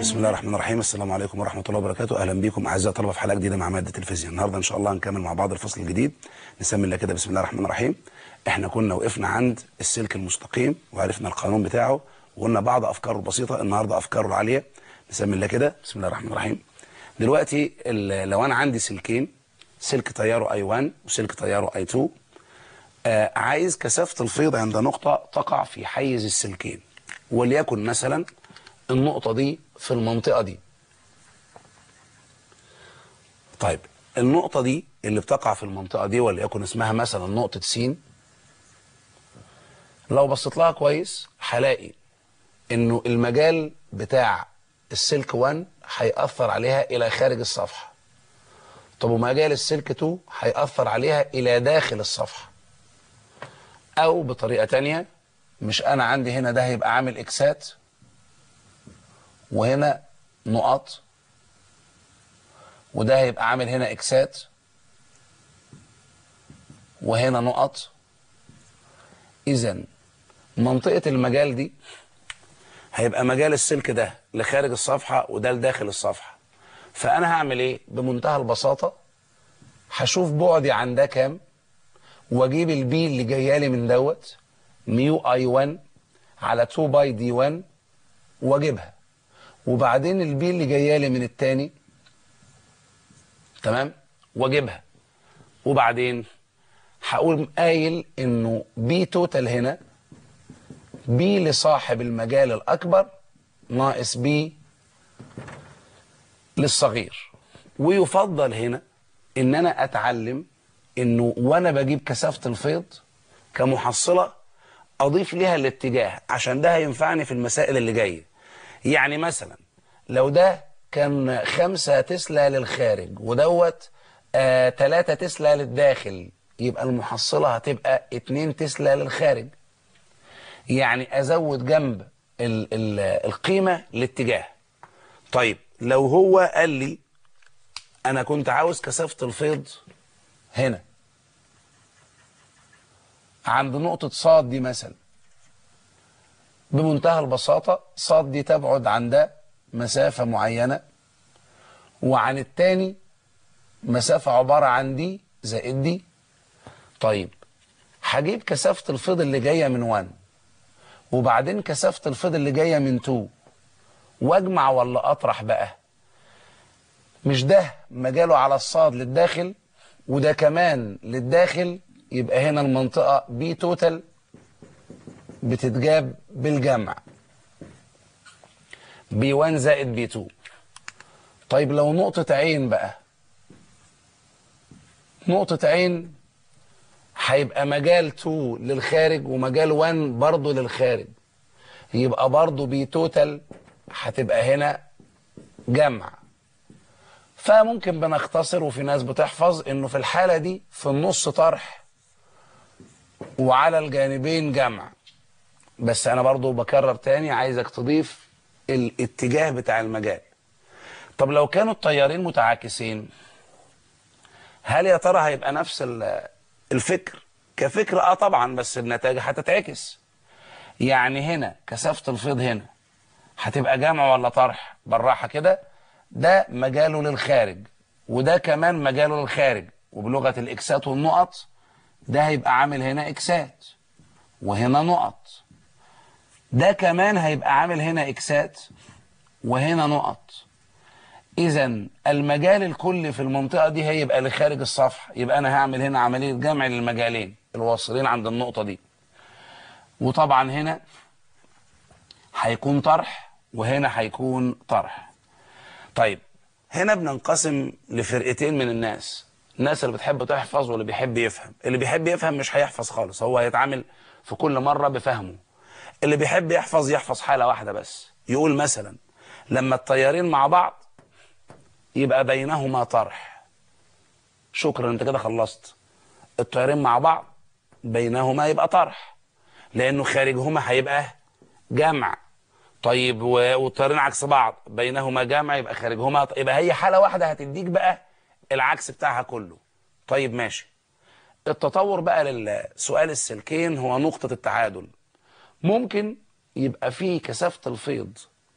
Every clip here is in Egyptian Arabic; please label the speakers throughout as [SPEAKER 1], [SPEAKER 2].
[SPEAKER 1] بسم الله الرحمن الرحيم السلام عليكم ورحمة الله وبركاته أهلا بكم أعزائي الطلبة في حلقة جديدة مع مادة الفيزياء النهاردة إن شاء الله هنكمل مع بعض الفصل الجديد نسمي الله كده بسم الله الرحمن الرحيم إحنا كنا وقفنا عند السلك المستقيم وعرفنا القانون بتاعه وقلنا بعض أفكاره البسيطة النهاردة أفكاره العالية نسمي الله كده بسم الله الرحمن الرحيم دلوقتي ال- لو أنا عندي سلكين سلك تياره I1 وسلك تياره I2 آه عايز كثافة الفيض عند نقطة تقع في حيز السلكين وليكن مثلا النقطة دي في المنطقة دي طيب النقطة دي اللي بتقع في المنطقة دي وليكن اسمها مثلا نقطة س لو بصيت لها كويس هلاقي انه المجال بتاع السلك 1 هيأثر عليها الى خارج الصفحة طب ومجال السلك 2 هيأثر عليها الى داخل الصفحة او بطريقة تانية مش انا عندي هنا ده هيبقى عامل اكسات وهنا نقط وده هيبقى عامل هنا اكسات وهنا نقط اذا منطقة المجال دي هيبقى مجال السلك ده لخارج الصفحة وده لداخل الصفحة فانا هعمل ايه بمنتهى البساطة هشوف بعدي عن ده كام واجيب البي اللي جايه لي من دوت ميو اي 1 على 2 باي دي 1 واجيبها وبعدين البي اللي جايه لي من التاني تمام واجيبها وبعدين هقول قايل انه بي توتال هنا بي لصاحب المجال الاكبر ناقص بي للصغير ويفضل هنا ان انا اتعلم انه وانا بجيب كثافه الفيض كمحصله اضيف ليها الاتجاه عشان ده هينفعني في المسائل اللي جايه يعني مثلا لو ده كان خمسة تسلا للخارج ودوت آه تلاتة تسلا للداخل يبقى المحصلة هتبقى اتنين تسلا للخارج يعني ازود جنب ال ال القيمة الاتجاه طيب لو هو قال لي انا كنت عاوز كثافة الفيض هنا عند نقطة صاد دي مثلا بمنتهى البساطة صاد دي تبعد عن ده مسافة معينة وعن التاني مسافة عبارة عن دي زائد دي طيب هجيب كثافة الفيض اللي جاية من 1 وبعدين كثافة الفيض اللي جاية من 2 واجمع ولا اطرح بقى مش ده مجاله على الصاد للداخل وده كمان للداخل يبقى هنا المنطقة بي توتال بتتجاب بالجمع بي 1 زائد بي 2 طيب لو نقطة عين بقى نقطة عين هيبقى مجال 2 للخارج ومجال 1 برضه للخارج يبقى برضه بي توتال هتبقى هنا جمع فممكن بنختصر وفي ناس بتحفظ انه في الحالة دي في النص طرح وعلى الجانبين جمع بس انا برضو بكرر تاني عايزك تضيف الاتجاه بتاع المجال طب لو كانوا التيارين متعاكسين هل يا ترى هيبقى نفس ال- الفكر كفكر اه طبعا بس النتائج هتتعكس يعني هنا كثافة الفيض هنا هتبقى جمع ولا طرح بالراحة كده ده مجاله للخارج وده كمان مجاله للخارج وبلغة الاكسات والنقط ده هيبقى عامل هنا اكسات وهنا نقط ده كمان هيبقى عامل هنا اكسات وهنا نقط اذا المجال الكلي في المنطقة دي هيبقى لخارج الصفحة يبقى انا هعمل هنا عملية جمع للمجالين الواصلين عند النقطة دي وطبعا هنا هيكون طرح وهنا هيكون طرح طيب هنا بننقسم لفرقتين من الناس الناس اللي بتحب تحفظ واللي بيحب يفهم اللي بيحب يفهم مش هيحفظ خالص هو هيتعامل في كل مرة بفهمه اللي بيحب يحفظ يحفظ حالة واحدة بس يقول مثلا لما الطيارين مع بعض يبقى بينهما طرح شكرا انت كده خلصت الطيارين مع بعض بينهما يبقى طرح لانه خارجهما هيبقى جمع طيب و- والطيارين عكس بعض بينهما جمع يبقى خارجهما ط- يبقى هي حالة واحدة هتديك بقى العكس بتاعها كله طيب ماشي التطور بقى للسؤال السلكين هو نقطة التعادل ممكن يبقى فيه كثافة الفيض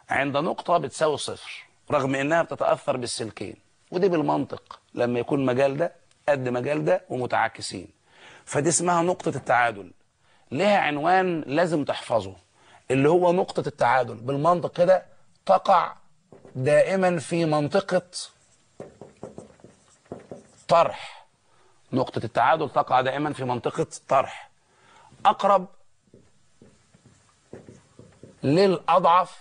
[SPEAKER 1] عند نقطة بتساوي صفر رغم انها بتتأثر بالسلكين ودي بالمنطق لما يكون مجال ده قد مجال ده ومتعاكسين فدي اسمها نقطة التعادل لها عنوان لازم تحفظه اللي هو نقطة التعادل بالمنطق كده تقع دائما في منطقة طرح نقطة التعادل تقع دائما في منطقة طرح أقرب للأضعف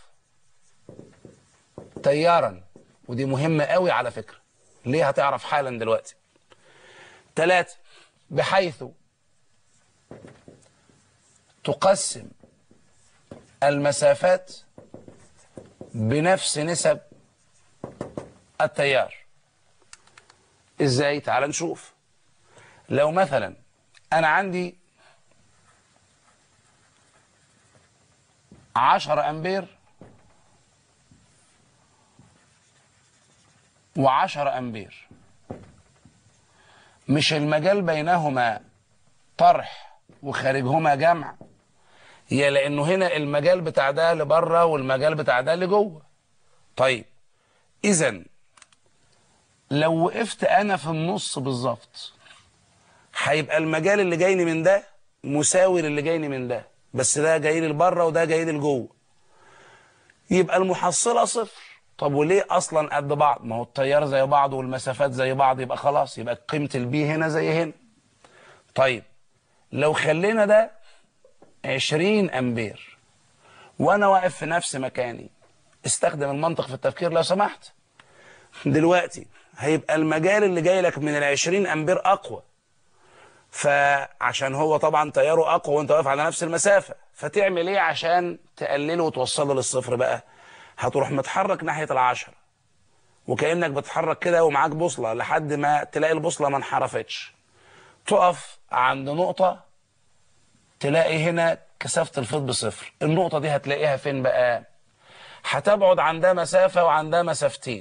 [SPEAKER 1] تيارا ودي مهمة قوي على فكرة ليه هتعرف حالا دلوقتي ثلاثة بحيث تقسم المسافات بنفس نسب التيار ازاي تعال نشوف لو مثلا انا عندي عشرة امبير وعشرة امبير مش المجال بينهما طرح وخارجهما جمع هي لانه هنا المجال بتاع ده لبره والمجال بتاع ده لجوه طيب اذا لو وقفت انا في النص بالظبط هيبقى المجال اللي جايني من ده مساوي للي جايني من ده بس ده جاي لي لبره وده جاي لي لجوه يبقى المحصله صفر طب وليه اصلا قد بعض ما هو التيار زي بعض والمسافات زي بعض يبقى خلاص يبقى قيمه البي هنا زي هنا طيب لو خلينا ده 20 امبير وانا واقف في نفس مكاني استخدم المنطق في التفكير لو سمحت دلوقتي هيبقى المجال اللي جاي لك من ال 20 امبير اقوى فعشان هو طبعا تياره اقوى وانت واقف على نفس المسافه فتعمل ايه عشان تقلله وتوصله للصفر بقى هتروح متحرك ناحيه العشرة وكانك بتتحرك كده ومعاك بوصله لحد ما تلاقي البوصله ما انحرفتش تقف عند نقطه تلاقي هنا كثافه الفيض بصفر النقطه دي هتلاقيها فين بقى هتبعد عن ده مسافه وعن ده مسافتين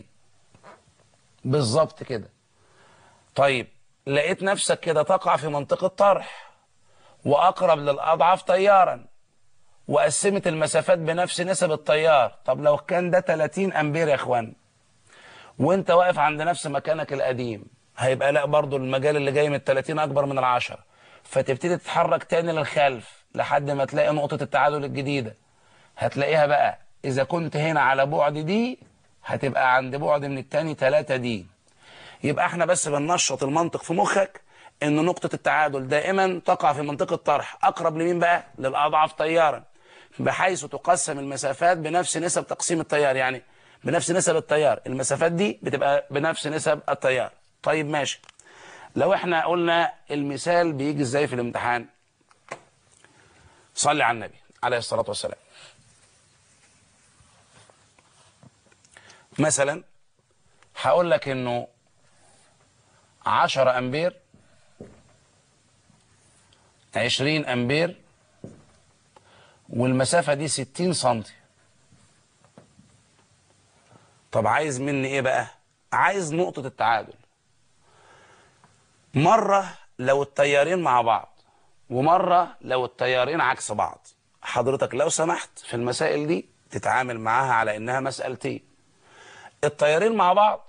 [SPEAKER 1] بالظبط كده طيب لقيت نفسك كده تقع في منطقة طرح وأقرب للأضعف تيارا وقسمت المسافات بنفس نسب التيار طب لو كان ده 30 أمبير يا إخوان وانت واقف عند نفس مكانك القديم هيبقى لا برضو المجال اللي جاي من 30 أكبر من العشرة فتبتدي تتحرك تاني للخلف لحد ما تلاقي نقطة التعادل الجديدة هتلاقيها بقى إذا كنت هنا على بعد دي هتبقى عند بعد من التاني 3 دي يبقى احنا بس بننشط المنطق في مخك ان نقطة التعادل دائما تقع في منطقة طرح اقرب لمين بقى للاضعف تيارا بحيث تقسم المسافات بنفس نسب تقسيم التيار يعني بنفس نسب التيار المسافات دي بتبقى بنفس نسب التيار طيب ماشي لو احنا قلنا المثال بيجي ازاي في الامتحان صلي على النبي عليه الصلاة والسلام مثلا هقول لك انه 10 امبير 20 امبير والمسافة دي 60 سنتي طب عايز مني ايه بقى عايز نقطة التعادل مرة لو التيارين مع بعض ومرة لو التيارين عكس بعض حضرتك لو سمحت في المسائل دي تتعامل معاها على انها مسألتين التيارين مع بعض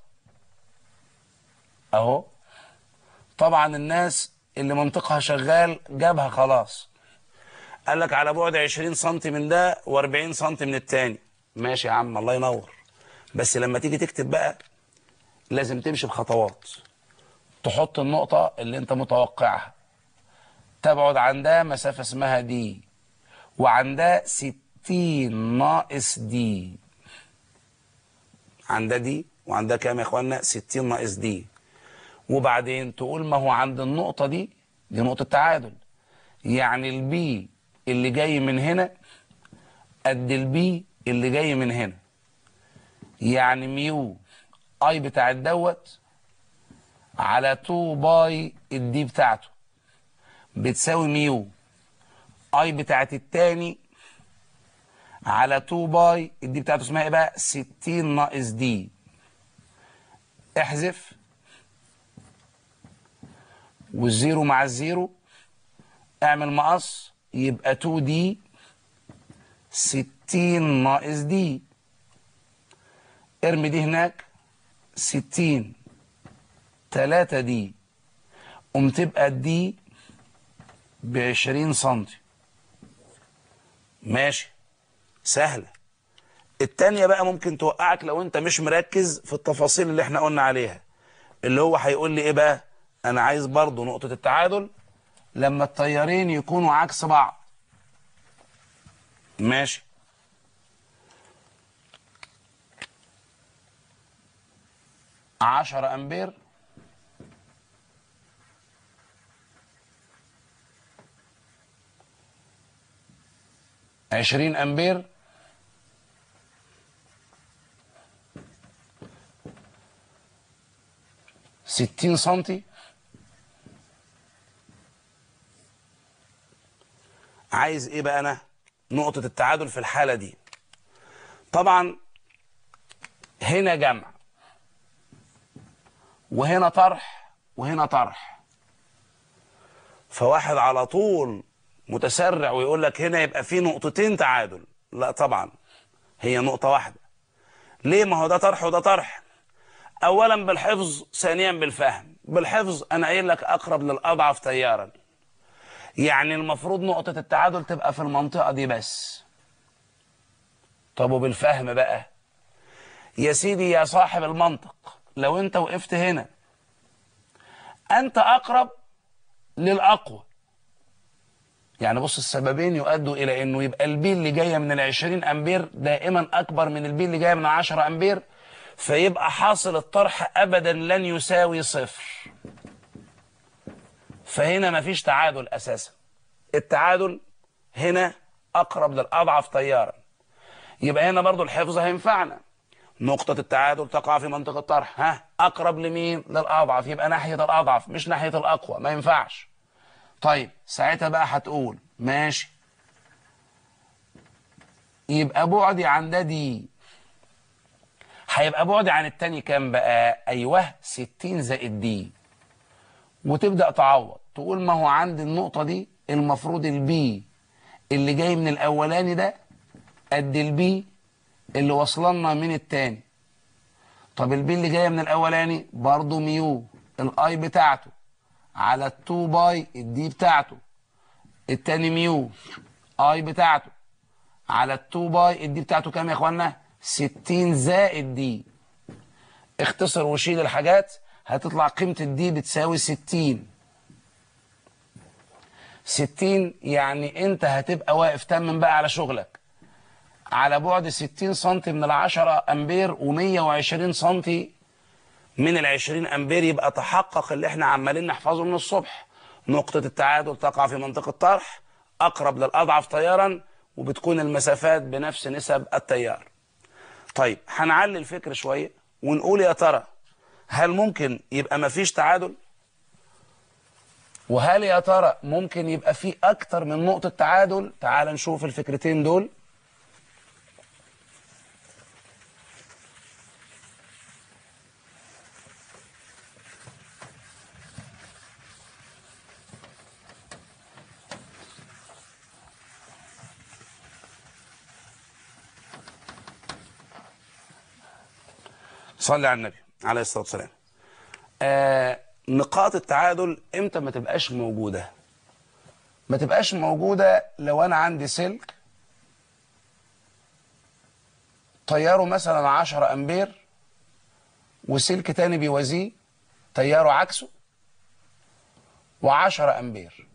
[SPEAKER 1] اهو طبعا الناس اللي منطقها شغال جابها خلاص قال لك على بعد 20 سم من ده و40 سم من التاني ماشي يا عم الله ينور بس لما تيجي تكتب بقى لازم تمشي بخطوات تحط النقطة اللي انت متوقعها تبعد عن ده مسافة اسمها دي وعن ده 60 ناقص دي عن ده دي وعن ده كام يا اخوانا 60 ناقص دي وبعدين تقول ما هو عند النقطة دي دي نقطة تعادل يعني البي اللي جاي من هنا قد البي اللي جاي من هنا يعني ميو اي بتاع دوت على 2 باي الدي بتاعته بتساوي ميو اي بتاعت التاني على 2 باي الدي بتاعته اسمها ايه بقى 60 ناقص دي احذف والزيرو مع الزيرو اعمل مقص يبقى 2 دي 60 ناقص دي ارمي دي هناك ستين تلاتة دي قوم تبقى دي بعشرين سنتي ماشي سهلة التانية بقى ممكن توقعك لو انت مش مركز في التفاصيل اللي احنا قلنا عليها اللي هو هيقول لي ايه بقى انا عايز برضو نقطة التعادل لما التيارين يكونوا عكس بعض ماشي عشرة امبير عشرين امبير ستين سنتي عايز ايه بقى انا نقطة التعادل في الحالة دي طبعا هنا جمع وهنا طرح وهنا طرح فواحد على طول متسرع ويقول لك هنا يبقى في نقطتين تعادل لا طبعا هي نقطة واحدة ليه ما هو ده طرح وده طرح اولا بالحفظ ثانيا بالفهم بالحفظ انا قايل لك اقرب للاضعف تيارا يعني المفروض نقطة التعادل تبقى في المنطقة دي بس طب وبالفهم بقى يا سيدي يا صاحب المنطق لو انت وقفت هنا انت اقرب للاقوى يعني بص السببين يؤدوا الى انه يبقى البي اللي جايه من ال 20 امبير دائما اكبر من البي اللي جايه من 10 امبير فيبقى حاصل الطرح ابدا لن يساوي صفر فهنا مفيش تعادل اساسا التعادل هنا اقرب للاضعف تيارا يبقى هنا برضو الحفظ هينفعنا نقطة التعادل تقع في منطقة الطرح ها أقرب لمين للأضعف يبقى ناحية الأضعف مش ناحية الأقوى ما ينفعش طيب ساعتها بقى هتقول ماشي يبقى بعدي عن ده دي هيبقى بعدي عن التاني كام بقى ايوه 60 زائد دي وتبدأ تعوض تقول ما هو عند النقطة دي المفروض البي اللي جاي من الأولاني ده قد البي اللي وصلنا من التاني طب البي اللي جايه من الاولاني برضه ميو الاي بتاعته على التو باي الدي بتاعته التاني ميو اي بتاعته على التو باي الدي بتاعته كام يا اخوانا 60 زائد دي اختصر وشيل الحاجات هتطلع قيمة الدي بتساوي 60 60 يعني انت هتبقى واقف تمم بقى على شغلك على بعد 60 سم من ال 10 امبير و120 سم من ال 20 امبير يبقى تحقق اللي احنا عمالين نحفظه من الصبح نقطة التعادل تقع في منطقة طرح اقرب للاضعف تيارا وبتكون المسافات بنفس نسب التيار طيب هنعلي الفكر شوية ونقول يا ترى هل ممكن يبقى مفيش تعادل وهل يا ترى ممكن يبقى في اكتر من نقطة تعادل تعال نشوف الفكرتين دول صلي على النبي عليه الصلاة والسلام آه نقاط التعادل امتى ما تبقاش موجودة ما تبقاش موجودة لو انا عندي سلك تياره مثلا 10 امبير وسلك تاني بيوازيه تياره عكسه و10 امبير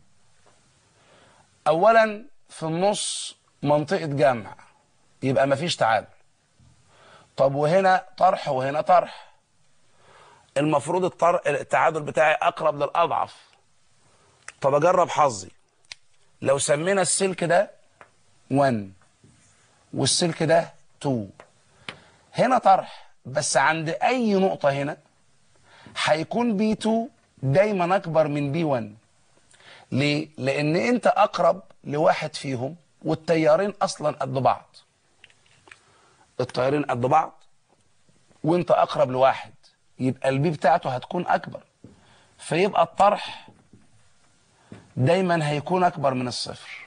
[SPEAKER 1] اولا في النص منطقة جمع يبقى مفيش تعادل طب وهنا طرح وهنا طرح المفروض الطر... التعادل بتاعي اقرب للاضعف طب اجرب حظي لو سمينا السلك ده 1 والسلك ده 2 هنا طرح بس عند اي نقطة هنا هيكون بي 2 دايما اكبر من بي 1 ليه؟ لان انت اقرب لواحد فيهم والتيارين اصلا قد بعض التيارين قد بعض وانت اقرب لواحد يبقى البي بتاعته هتكون اكبر فيبقى الطرح دايما هيكون اكبر من الصفر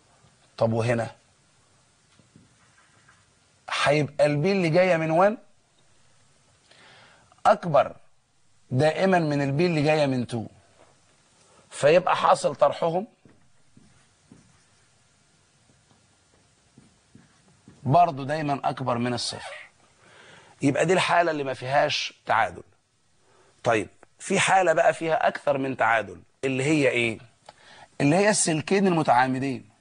[SPEAKER 1] طب وهنا هيبقى البي اللي جايه من 1 اكبر دائما من البي اللي جايه من 2 فيبقى حاصل طرحهم برضه دايما اكبر من الصفر يبقى دي الحاله اللي ما فيهاش تعادل طيب في حاله بقى فيها اكثر من تعادل اللي هي ايه اللي هي السلكين المتعامدين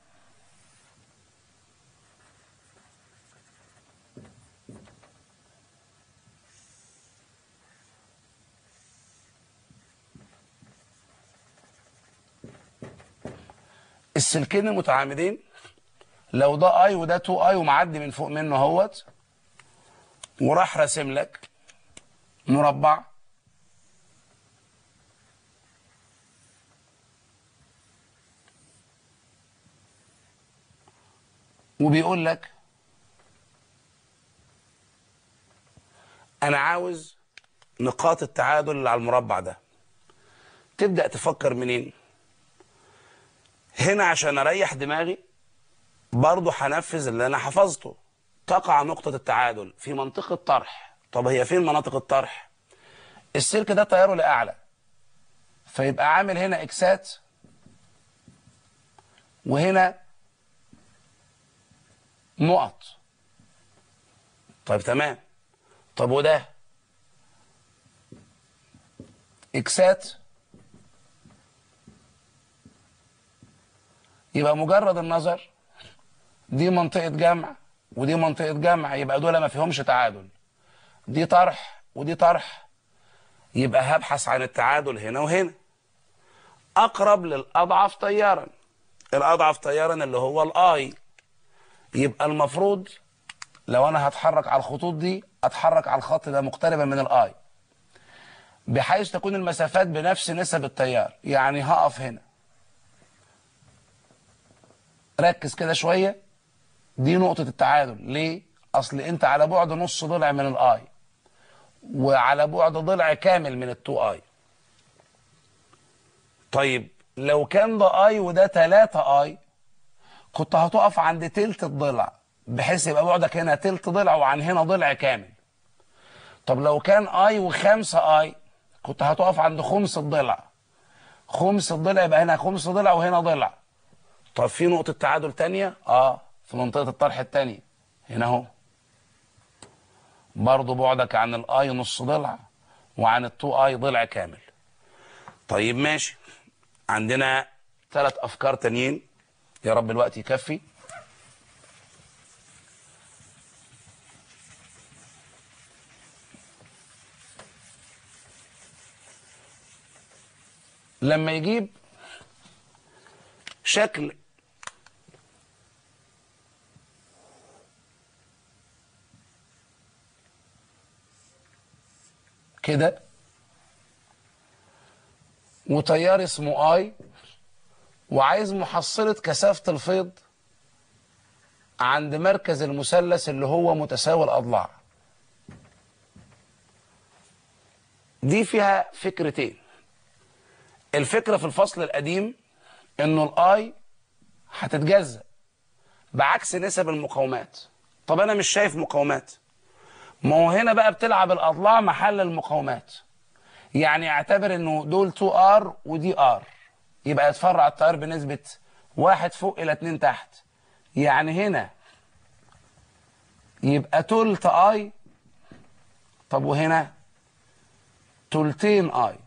[SPEAKER 1] السلكين المتعامدين لو ده اي وده 2 اي ومعدي من فوق منه اهوت وراح راسم لك مربع وبيقول لك انا عاوز نقاط التعادل اللي على المربع ده تبدأ تفكر منين هنا عشان اريح دماغي برضه هنفذ اللي انا حفظته تقع نقطة التعادل في منطقة طرح طب هي فين مناطق الطرح السلك ده تياره لأعلى فيبقى عامل هنا اكسات وهنا نقط طيب تمام طب وده اكسات يبقى مجرد النظر دي منطقة جمع ودي منطقة جمع يبقى دول ما فيهمش تعادل دي طرح ودي طرح يبقى هبحث عن التعادل هنا وهنا أقرب للأضعف تيارا الأضعف تيارا اللي هو الآي يبقى المفروض لو أنا هتحرك على الخطوط دي أتحرك على الخط ده مقتربا من الآي بحيث تكون المسافات بنفس نسب التيار يعني هقف هنا ركز كده شوية دي نقطة التعادل ليه؟ أصل أنت على بعد نص ضلع من الآي وعلى بعد ضلع كامل من التو آي طيب لو كان ده آي وده 3 آي كنت هتقف عند تلت الضلع بحيث يبقى بعدك هنا تلت ضلع وعن هنا ضلع كامل طب لو كان آي وخمسة آي كنت هتقف عند خمس الضلع خمس الضلع يبقى هنا خمس ضلع وهنا ضلع طب في نقطة تعادل تانية اه في منطقة الطرح التانية هنا اهو برضه بعدك عن الاي نص ضلع وعن التو اي ضلع كامل طيب ماشي عندنا ثلاث افكار تانيين يا رب الوقت يكفي لما يجيب شكل كده وتيار اسمه اي وعايز محصلة كثافة الفيض عند مركز المثلث اللي هو متساوي الأضلاع دي فيها فكرتين الفكرة في الفصل القديم انه الاي هتتجزأ بعكس نسب المقاومات طب انا مش شايف مقاومات ما هو هنا بقى بتلعب الاضلاع محل المقاومات يعني اعتبر انه دول 2 ار ودي ار يبقى يتفرع التيار بنسبة واحد فوق الى اتنين تحت يعني هنا يبقى تلت اي طب وهنا تلتين اي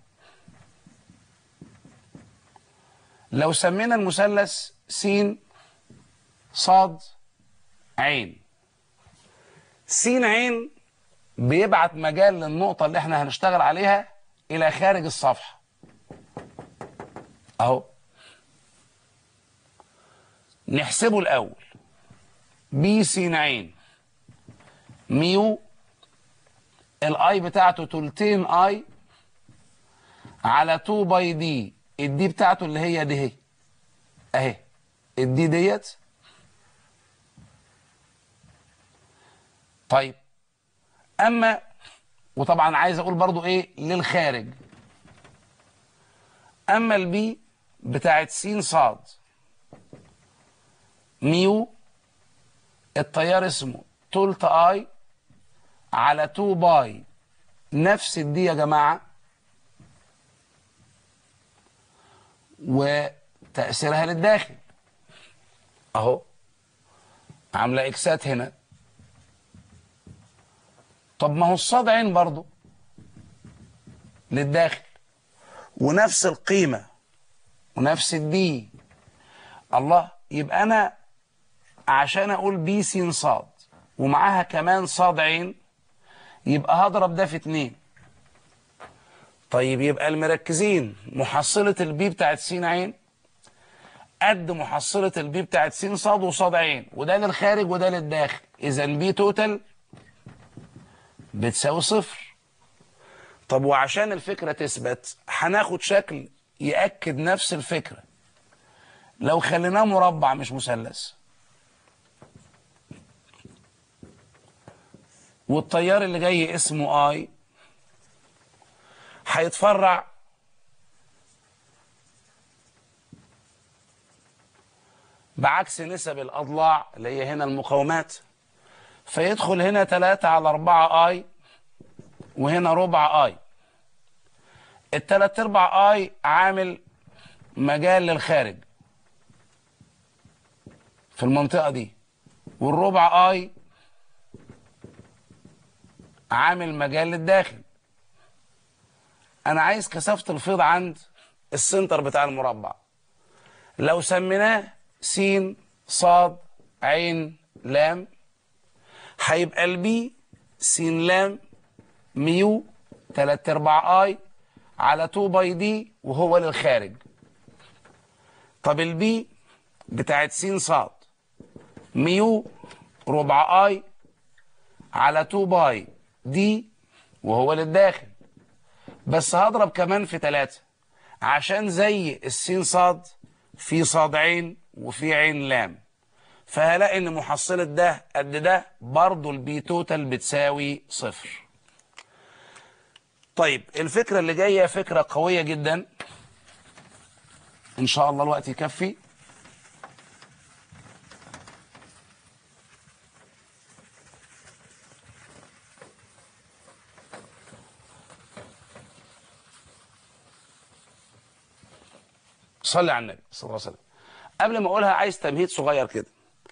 [SPEAKER 1] لو سمينا المثلث س صاد عين س عين بيبعت مجال للنقطة اللي احنا هنشتغل عليها إلى خارج الصفحة أهو نحسبه الأول بي س عين ميو الاي بتاعته تلتين اي على 2 باي دي الدي بتاعته اللي هي دي هي اهي الدي ديت طيب اما وطبعا عايز اقول برضو ايه للخارج اما البي بتاعت س صاد ميو التيار اسمه تلت اي على 2 باي نفس دي يا جماعة وتأثيرها للداخل اهو عاملة اكسات هنا طب ما هو الصدعين برضو للداخل ونفس القيمة ونفس الدي الله يبقى انا عشان اقول بي س صاد ومعاها كمان صاد عين يبقى هضرب ده في اتنين طيب يبقى المركزين محصلة البي بتاعت س عين قد محصلة البي بتاعت س صاد وصاد عين وده للخارج وده للداخل اذا بي توتال بتساوي صفر طب وعشان الفكرة تثبت هناخد شكل يأكد نفس الفكرة لو خليناه مربع مش مثلث والتيار اللي جاي اسمه اي هيتفرع بعكس نسب الأضلاع اللي هي هنا المقاومات فيدخل هنا 3 على 4 اي وهنا ربع اي التلات ارباع اي عامل مجال للخارج في المنطقة دي والربع اي عامل مجال للداخل انا عايز كثافة الفيض عند السنتر بتاع المربع لو سميناه س صاد عين لام هيبقى البي س لام ميو تلات ارباع اي على 2 باي دي وهو للخارج طب البي بتاعت س صاد ميو ربع اي على 2 باي دي وهو للداخل بس هضرب كمان في 3 عشان زي السين صاد في صاد عين وفي عين لام فهلاقي ان محصلة ده قد ده برضه البي توتال بتساوي صفر طيب الفكرة اللي جاية فكرة قوية جدا ان شاء الله الوقت يكفي صلي على النبي صلى الله عليه وسلم قبل ما اقولها عايز تمهيد صغير كده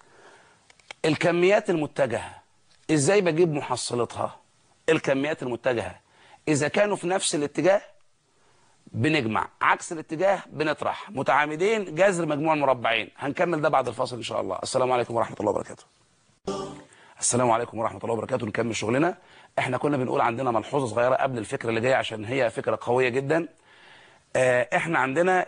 [SPEAKER 1] الكميات المتجهة ازاي بجيب محصلتها الكميات المتجهة اذا كانوا في نفس الاتجاه بنجمع عكس الاتجاه بنطرح متعامدين جذر مجموع المربعين هنكمل ده بعد الفاصل ان شاء الله السلام عليكم ورحمة الله وبركاته السلام عليكم ورحمة الله وبركاته نكمل شغلنا احنا كنا بنقول عندنا ملحوظة صغيرة قبل الفكرة اللي جاية عشان هي فكرة قوية جدا اه احنا عندنا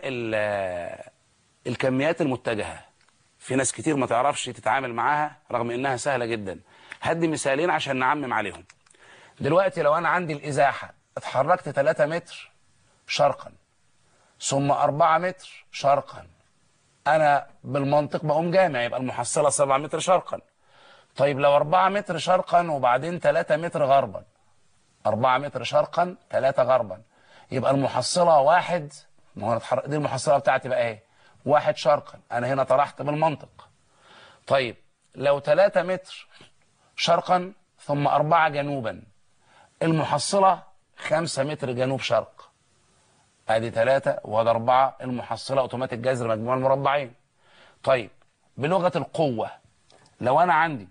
[SPEAKER 1] الكميات المتجهة في ناس كتير ما تعرفش تتعامل معاها رغم انها سهلة جدا هدي مثالين عشان نعمم عليهم دلوقتي لو انا عندي الازاحة اتحركت 3 متر شرقا ثم 4 متر شرقا انا بالمنطق بقوم جامع يبقى المحصلة 7 متر شرقا طيب لو 4 متر شرقا وبعدين 3 متر غربا 4 متر شرقا 3 غربا يبقى المحصلة واحد ما هو اتحرك دي المحصلة بتاعتي بقى ايه واحد شرقا انا هنا طرحت بالمنطق طيب لو 3 متر شرقا ثم 4 جنوبا المحصلة 5 متر جنوب شرق ادي 3 وهذا 4 المحصلة اوتوماتيك جذر مجموع المربعين طيب بلغة القوة لو انا عندي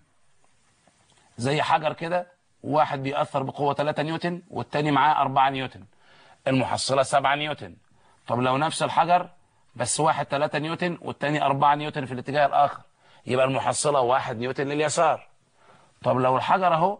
[SPEAKER 1] زي حجر كده واحد بيأثر بقوة 3 نيوتن والتاني معاه 4 نيوتن المحصلة 7 نيوتن طب لو نفس الحجر بس واحد 3 نيوتن والتاني 4 نيوتن في الاتجاه الآخر يبقى المحصلة 1 نيوتن لليسار طب لو الحجر اهو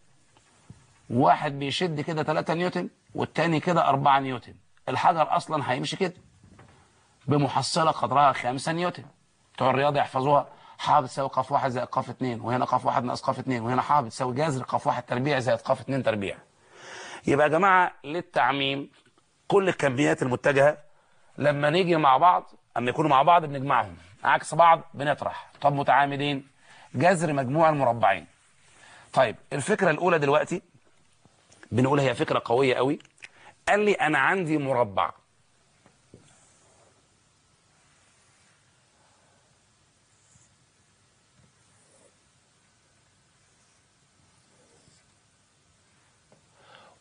[SPEAKER 1] واحد بيشد كده 3 نيوتن والتاني كده 4 نيوتن الحجر أصلا هيمشي كده بمحصلة قدرها 5 نيوتن بتوع الرياضة يحفظوها ح بتساوي ق واحد زائد ق اتنين وهنا ق واحد ناقص ق اتنين وهنا ح بتساوي جذر ق واحد تربيع زائد ق اتنين تربيع يبقى يا جماعة للتعميم كل الكميات المتجهة لما نيجي مع بعض اما يكونوا مع بعض بنجمعهم عكس بعض بنطرح طب متعامدين جذر مجموع المربعين طيب الفكرة الأولى دلوقتي بنقول هي فكرة قوية قوي قال لي أنا عندي مربع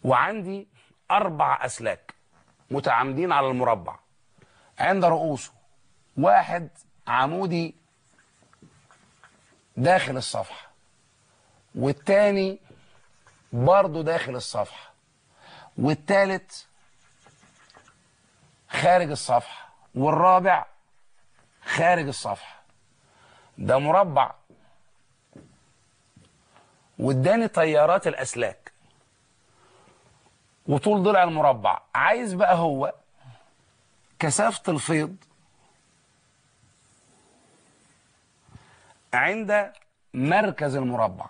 [SPEAKER 1] وعندي أربع أسلاك متعامدين على المربع عند رؤوسه واحد عمودي داخل الصفحة والتاني برضه داخل الصفحة والتالت خارج الصفحة والرابع خارج الصفحة ده مربع واداني تيارات الأسلاك وطول ضلع المربع عايز بقى هو كثافة الفيض عند مركز المربع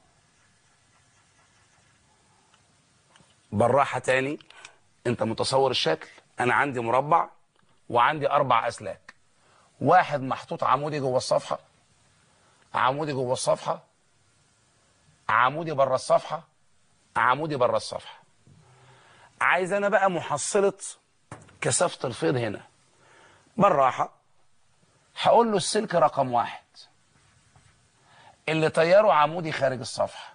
[SPEAKER 1] بالراحة تاني انت متصور الشكل انا عندي مربع وعندي اربع اسلاك واحد محطوط عمودي جوه الصفحة عمودي جوه الصفحة عمودي بره الصفحة عمودي بره الصفحة عايز انا بقى محصلة كثافة الفيض هنا بالراحة هقول له السلك رقم واحد اللي طيره عمودي خارج الصفحة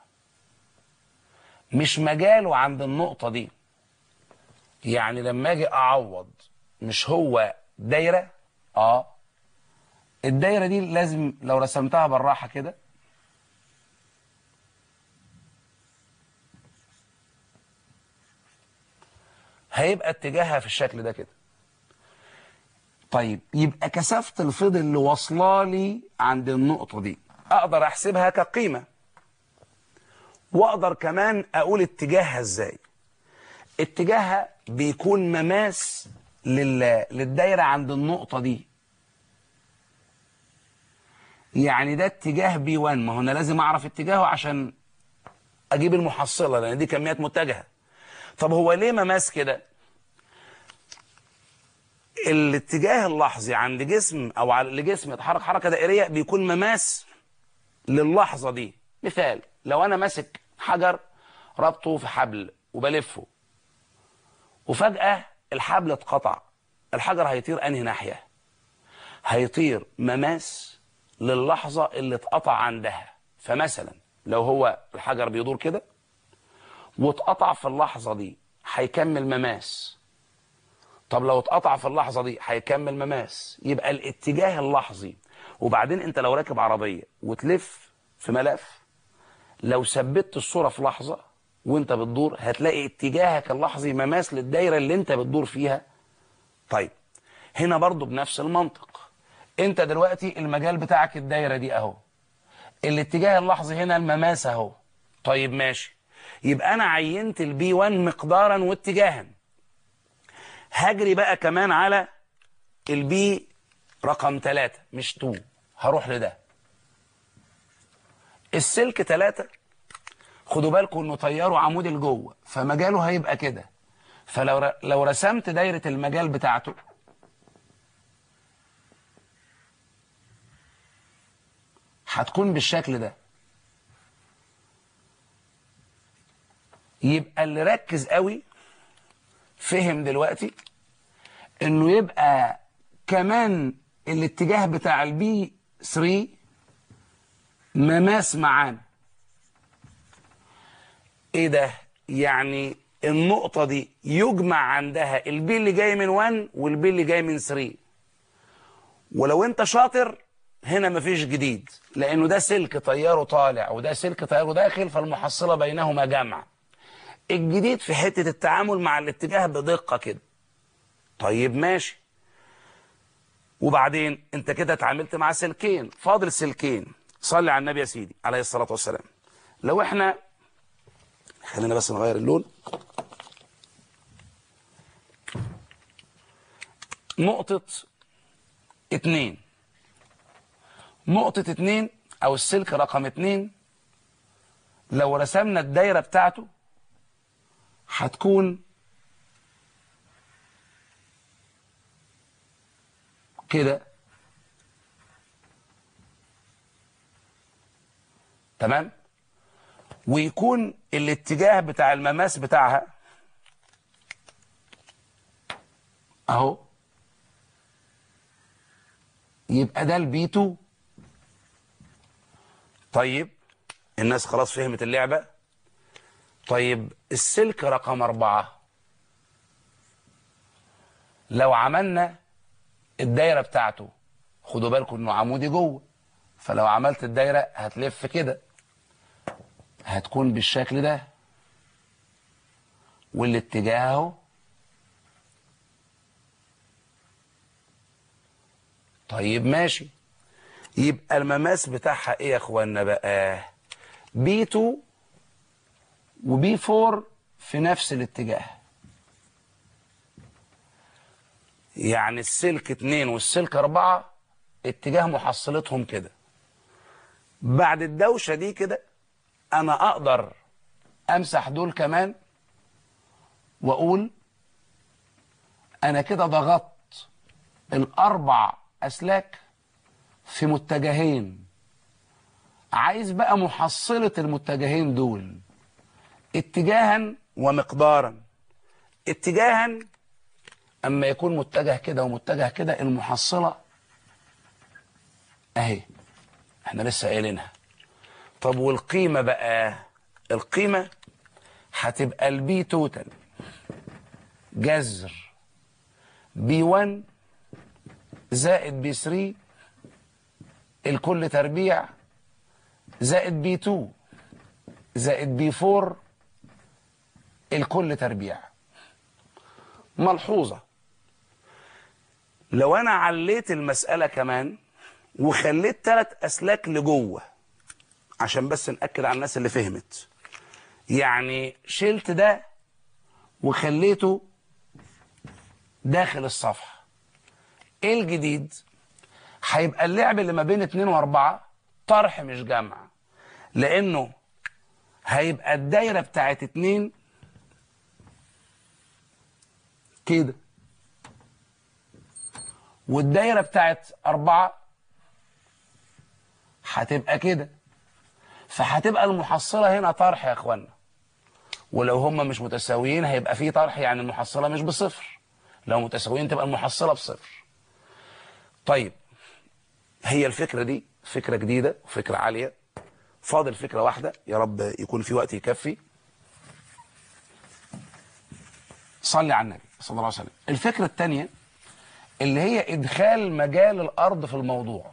[SPEAKER 1] مش مجاله عند النقطة دي يعني لما اجي اعوض مش هو دايرة اه الدايرة دي لازم لو رسمتها بالراحة كده هيبقى اتجاهها في الشكل ده كده طيب يبقى كثافة الفيض اللي واصله لي عند النقطة دي اقدر احسبها كقيمة واقدر كمان اقول اتجاهها ازاي اتجاهها بيكون مماس لل... للدايرة عند النقطة دي يعني ده اتجاه بي 1 ما هو انا لازم اعرف اتجاهه عشان اجيب المحصلة لان دي كميات متجهة طب هو ليه مماس كده الاتجاه اللحظي عند جسم او على لجسم يتحرك حركة دائرية بيكون مماس للحظة دي مثال لو انا ماسك حجر ربطه في حبل وبلفه وفجأة الحبل اتقطع الحجر هيطير انهي ناحية هيطير مماس للحظة اللي اتقطع عندها فمثلا لو هو الحجر بيدور كده واتقطع في اللحظة دي هيكمل مماس طب لو اتقطع في اللحظة دي هيكمل مماس يبقى الاتجاه اللحظي وبعدين انت لو راكب عربية وتلف في ملف لو ثبت الصورة في لحظة وانت بتدور هتلاقي اتجاهك اللحظي مماس للدايرة اللي انت بتدور فيها طيب هنا برضو بنفس المنطق انت دلوقتي المجال بتاعك الدايرة دي اهو الاتجاه اللحظي هنا المماس اهو طيب ماشي يبقى انا عينت البي 1 مقدارا واتجاها هجري بقى كمان على البي رقم 3 مش 2 هروح لده السلك 3 خدوا بالكم انه طياره عمودي لجوه فمجاله هيبقى كده فلو ر... لو رسمت دايره المجال بتاعته هتكون بالشكل ده يبقى اللي ركز قوي فهم دلوقتي انه يبقى كمان الاتجاه بتاع البي 3 مماس معانا ايه ده يعني النقطة دي يجمع عندها البي اللي جاي من 1 والبي اللي جاي من 3 ولو انت شاطر هنا مفيش جديد لانه ده سلك طياره طالع وده سلك طياره داخل فالمحصلة بينهما جمع الجديد في حتة التعامل مع الاتجاه بدقة كده طيب ماشي وبعدين انت كده اتعاملت مع سلكين فاضل سلكين صلي على النبي يا سيدي عليه الصلاة والسلام لو احنا خلينا بس نغير اللون نقطة اتنين نقطة اتنين او السلك رقم اتنين لو رسمنا الدايرة بتاعته هتكون كده تمام ويكون الاتجاه بتاع المماس بتاعها اهو يبقى ده البي 2 طيب الناس خلاص فهمت اللعبة طيب السلك رقم أربعة لو عملنا الدايرة بتاعته خدوا بالكم انه عمودي جوه فلو عملت الدايرة هتلف كده هتكون بالشكل ده والاتجاه اهو طيب ماشي يبقى المماس بتاعها ايه يا اخوانا بقى بي 2 وبي 4 في نفس الاتجاه يعني السلك 2 والسلك 4 اتجاه محصلتهم كده بعد الدوشة دي كده انا اقدر امسح دول كمان واقول انا كده ضغطت الاربع اسلاك في متجهين عايز بقى محصلة المتجهين دول اتجاها ومقدارا اتجاها اما يكون متجه كده ومتجه كده المحصلة اهي احنا لسه قايلينها طب والقيمة بقى القيمة هتبقى البي توتال جذر بي 1 زائد بي 3 الكل تربيع زائد بي 2 زائد بي 4 الكل تربيع ملحوظة لو انا عليت المسألة كمان وخليت ثلاث اسلاك لجوه عشان بس نأكد على الناس اللي فهمت يعني شلت ده وخليته داخل الصفحة ايه الجديد هيبقى اللعب اللي ما بين اتنين واربعة طرح مش جمع لانه هيبقى الدايرة بتاعت اتنين كده والدايرة بتاعت اربعة هتبقى كده فهتبقى المحصلة هنا طرح يا اخوانا ولو هم مش متساويين هيبقى في طرح يعني المحصلة مش بصفر لو متساويين تبقى المحصلة بصفر طيب هي الفكرة دي فكرة جديدة وفكرة عالية فاضل فكرة واحدة يا رب يكون في وقت يكفي صلي على النبي صلى الله عليه وسلم الفكرة الثانية اللي هي إدخال مجال الأرض في الموضوع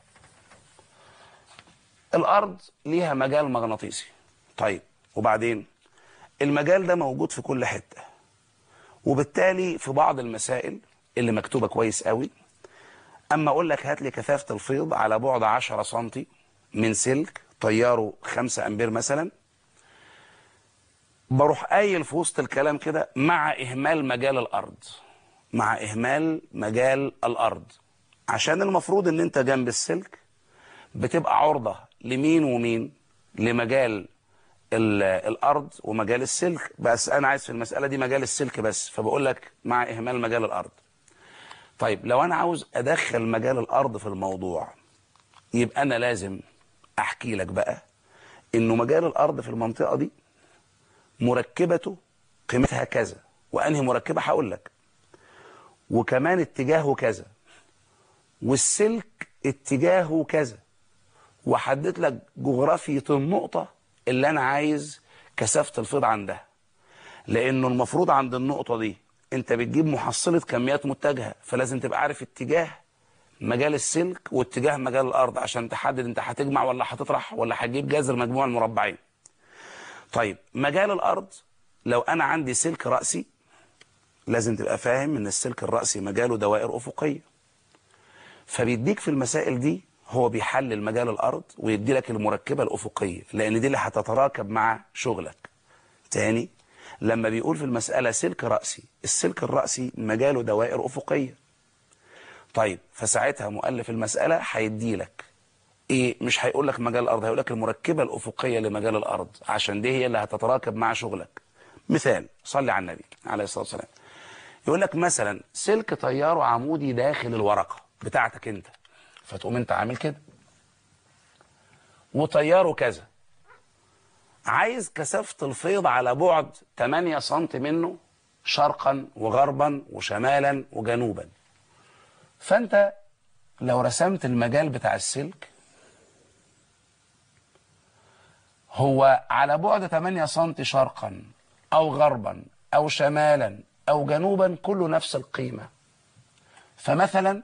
[SPEAKER 1] الأرض ليها مجال مغناطيسي طيب وبعدين المجال ده موجود في كل حتة وبالتالي في بعض المسائل اللي مكتوبة كويس قوي أما أقول لك هات لي كثافة الفيض على بعد 10 سنتي من سلك طياره 5 أمبير مثلا بروح قايل في وسط الكلام كده مع إهمال مجال الأرض مع إهمال مجال الأرض عشان المفروض إن أنت جنب السلك بتبقى عرضة لمين ومين لمجال الارض ومجال السلك بس انا عايز في المساله دي مجال السلك بس فبقول لك مع اهمال مجال الارض طيب لو انا عاوز ادخل مجال الارض في الموضوع يبقى انا لازم احكي لك بقى انه مجال الارض في المنطقه دي مركبته قيمتها كذا وانهي مركبه هقول لك وكمان اتجاهه كذا والسلك اتجاهه كذا وحدد لك جغرافيه النقطه اللي انا عايز كثافه الفيض عندها لانه المفروض عند النقطه دي انت بتجيب محصله كميات متجهه فلازم تبقى عارف اتجاه مجال السلك واتجاه مجال الارض عشان تحدد انت هتجمع ولا هتطرح ولا هتجيب جذر مجموع المربعين طيب مجال الارض لو انا عندي سلك راسي لازم تبقى فاهم ان السلك الراسي مجاله دوائر افقيه فبيديك في المسائل دي هو بيحلل مجال الارض ويدي لك المركبه الافقيه لان دي اللي هتتراكب مع شغلك تاني لما بيقول في المساله سلك راسي السلك الراسي مجاله دوائر افقيه طيب فساعتها مؤلف المساله هيدي لك ايه مش هيقول لك مجال الارض هيقول لك المركبه الافقيه لمجال الارض عشان دي هي اللي هتتراكب مع شغلك مثال صلي على النبي عليه الصلاه والسلام يقول لك مثلا سلك طياره عمودي داخل الورقه بتاعتك انت فتقوم انت عامل كده وطياره كذا عايز كثافة الفيض على بعد 8 سم منه شرقا وغربا وشمالا وجنوبا فانت لو رسمت المجال بتاع السلك هو على بعد 8 سم شرقا أو غربا أو شمالا أو جنوبا كله نفس القيمة فمثلا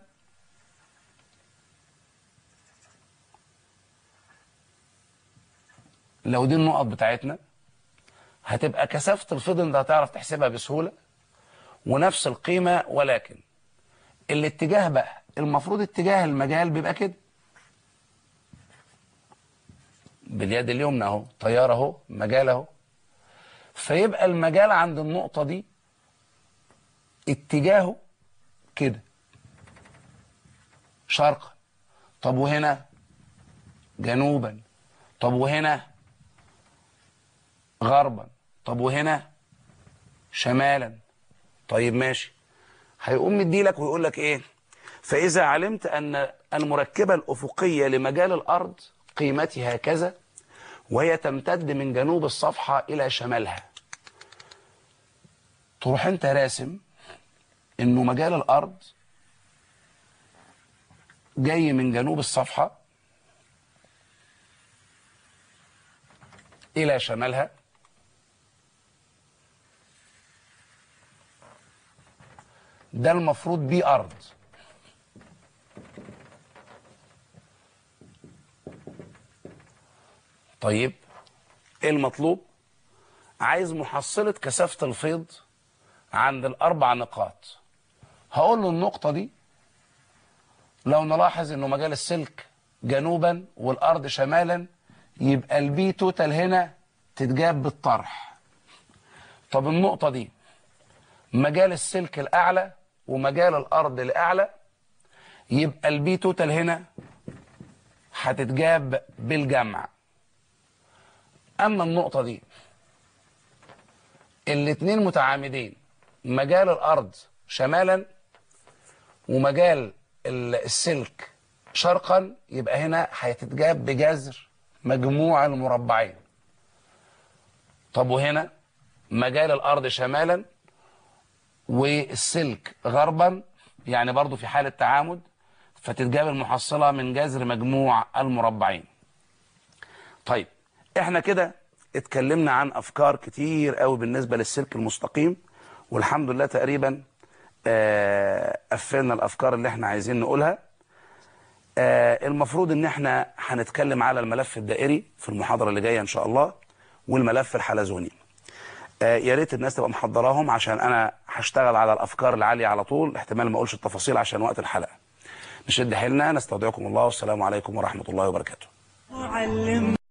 [SPEAKER 1] لو دي النقط بتاعتنا هتبقى كثافة الفيض انت هتعرف تحسبها بسهولة ونفس القيمة ولكن الاتجاه بقى المفروض اتجاه المجال بيبقى كده باليد اليمنى اهو طيار اهو مجال اهو فيبقى المجال عند النقطة دي اتجاهه كده شرقا طب وهنا جنوبا طب وهنا غربا طب وهنا شمالا طيب ماشي هيقوم مديلك ويقول لك ايه فاذا علمت ان المركبه الافقيه لمجال الارض قيمتها كذا وهي تمتد من جنوب الصفحه الى شمالها تروح انت راسم انه مجال الارض جاي من جنوب الصفحه الى شمالها ده المفروض بيه ارض طيب ايه المطلوب عايز محصلة كثافة الفيض عند الاربع نقاط هقول له النقطة دي لو نلاحظ انه مجال السلك جنوبا والارض شمالا يبقى البي توتال هنا تتجاب بالطرح طب النقطة دي مجال السلك الأعلى ومجال الأرض الأعلى يبقى البي توتال هنا هتتجاب بالجمع أما النقطة دي الاتنين متعامدين مجال الأرض شمالا ومجال السلك شرقا يبقى هنا هتتجاب بجذر مجموع المربعين طب وهنا مجال الأرض شمالا والسلك غربا يعني برضو في حالة تعامد فتتجاب المحصلة من جذر مجموع المربعين طيب احنا كده اتكلمنا عن افكار كتير قوي بالنسبة للسلك المستقيم والحمد لله تقريبا آه قفلنا الافكار اللي احنا عايزين نقولها آه المفروض ان احنا هنتكلم على الملف الدائري في المحاضرة اللي جاية ان شاء الله والملف الحلزوني آه يا ريت الناس تبقى محضراهم عشان انا هشتغل على الافكار العاليه على طول احتمال ما اقولش التفاصيل عشان وقت الحلقه نشد حيلنا نستودعكم الله والسلام عليكم ورحمه الله وبركاته